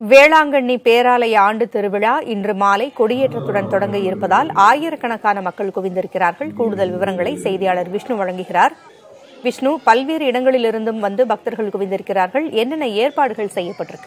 வேளாங்கண்ணி பேராலய ஆண்டு திருவிழா இன்று மாலை கொடியேற்றத்துடன் தொடங்க இருப்பதால் ஆயிரக்கணக்கான மக்கள் குவிந்திருக்கிறார்கள் கூடுதல் விவரங்களை செய்தியாளர் விஷ்ணு வழங்குகிறார் விஷ்ணு பல்வேறு இடங்களிலிருந்தும் வந்து பக்தர்கள் குவிந்திருக்கிறார்கள் என்னென்ன ஏற்பாடுகள் செய்யப்பட்டிருக்கு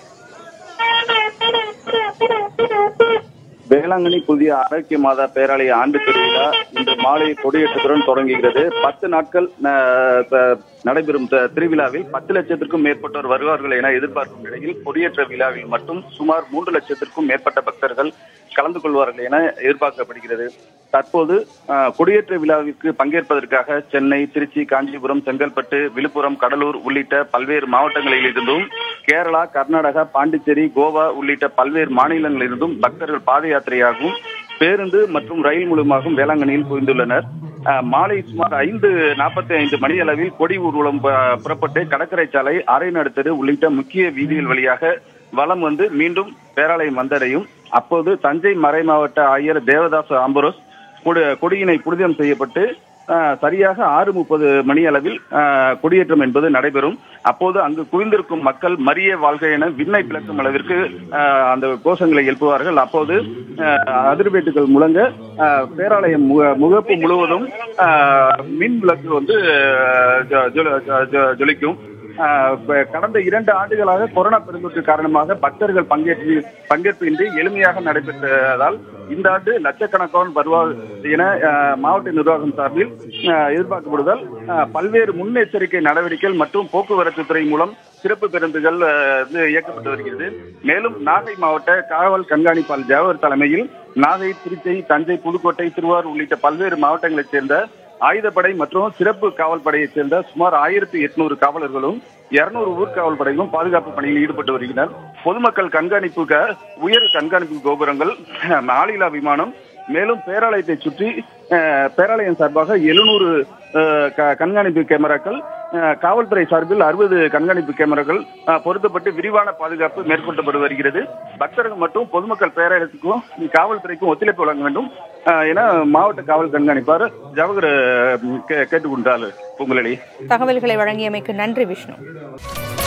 வேளாங்கண்ணி புதிய ஆரோக்கிய மாதா பேராலய ஆண்டு திருவிழா இன்று மாலை கொடியேற்றத்துடன் தொடங்குகிறது பத்து நாட்கள் அஹ், த- நடைபெறும் த- திருவிழாவில் பத்து லட்சத்திற்கும் மேற்பட்டோர் வருவார்கள் என எதிர்பார்க்கும் நிலையில் கொடியேற்ற விழாவில் மட்டும் சுமார் மூன்று லட்சத்திற்கும் மேற்பட்ட பக்தர்கள் கலந்து கொள்வார்கள் என எதிர்பார்க்கப்படுகிறது தற்போது அஹ், கொடியேற்ற விழாவிற்கு பங்கேற்பதற்காக சென்னை திருச்சி காஞ்சிபுரம் செங்கல்பட்டு விழுப்புரம் கடலூர் உள்ளிட்ட பல்வேறு மாவட்டங்களில் இருந்தும் கேரளா கர்நாடகா பாண்டிச்சேரி கோவா உள்ளிட்ட பல்வேறு மாநிலங்களிலிருந்தும் பக்தர்கள் பாத யாத்திரையாகவும் பேருந்து மற்றும் ரயில் மூலமாகவும் வேளாங்கண்ணியில் குவிந்துள்ளனர் அஹ், மாலை சுமார் ஐந்து நாற்பத்தி ஐந்து மணி அளவில் கொடி ஊர்வலம் ப- புறப்பட்டு கடற்கரை சாலை அரை நடுத்தரு உள்ளிட்ட முக்கிய வீதிகள் வழியாக வலம் வந்து மீண்டும் பேராலயம் வந்தடையும் அப்போது தஞ்சை மறை மாவட்ட ஆயர் தேவதாஸ் ஆம்பரோஸ் கொடு- கொடியினை புனிதம் செய்யப்பட்டு அஹ், சரியாக ஆறு முப்பது மணி அளவில் அஹ், கொடியேற்றம் என்பது நடைபெறும் அப்போது அங்கு குவிந்திருக்கும் மக்கள் மரிய வாழ்க என விண்ணை பிளக்கும் அளவிற்கு அஹ், அந்த கோஷங்களை எழுப்புவார்கள் அப்போது அஹ், அதிர்வேட்டுகள் முழங்க அஹ், பேராலயம் முக- முகப்பு முழுவதும் அஹ், மின் விளக்கு வந்து அஹ், ஜொ- ஜொ- ஜொ- ஜொ- ஜொலிக்கும் ஆஹ் இப்ப கடந்த இரண்டு ஆண்டுகளாக கொரோனா பெருந்தொற்று காரணமாக பக்தர்கள் பங்கேற்று பங்கேற்பின்றி எளிமையாக நடைபெற்றதால் இந்த ஆண்டு லட்சக்கணக்கான வருவார் என ஆஹ், மாவட்ட நிர்வாகம் சார்பில் ஆஹ், எதிர்பார்க்கப்படுவதால் ஆஹ், பல்வேறு முன்னெச்சரிக்கை நடவடிக்கைகள் மற்றும் போக்குவரத்து துறை மூலம் சிறப்பு பேருந்துகள் ஆஹ், இது இயக்கப்பட்டு வருகிறது மேலும் நாகை மாவட்ட காவல் கண்காணிப்பாளர் ஜவஹர் தலைமையில் நாகை திருச்சி தஞ்சை புதுக்கோட்டை திருவாரூர் உள்ளிட்ட பல்வேறு மாவட்டங்களைச் சேர்ந்த ஆயுதப்படை மற்றும் சிறப்பு காவல் படையைச் சேர்ந்த சுமார் ஆயிரத்தி எட்நூறு காவலர்களும் இருநூறு ஊர்காவல் படைகளும் பாதுகாப்பு பணியில் ஈடுபட்டு வருகின்றனர் பொதுமக்கள் கண்காணிப்புக்கு உயர் கண்காணிப்பு கோபுரங்கள் ஆளில்லா விமானம் மேலும் பேராலயத்தை சுற்றி அஹ், பேராலயம் சார்பாக எழுநூறு கண்காணிப்பு கேமராக்கள் அஹ், காவல்துறை சார்பில் அறுபது கண்காணிப்பு கேமராக்கள் அஹ், பொருத்தப்பட்டு விரிவான பாதுகாப்பு மேற்கொள்ளப்பட்டு வருகிறது பக்தர்கள் மற்றும் பொதுமக்கள் பேராலயத்துக்கும் காவல்துறைக்கும் ஒத்துழைப்பு வழங்க வேண்டும் அஹ், என மாவட்ட காவல் கண்காணிப்பாளர் ஜவஹர் அஹ், கே- கேட்டுக்கொண்டார் பூங்குழலி தகவல்களை வழங்கியமைக்கு நன்றி விஷ்ணு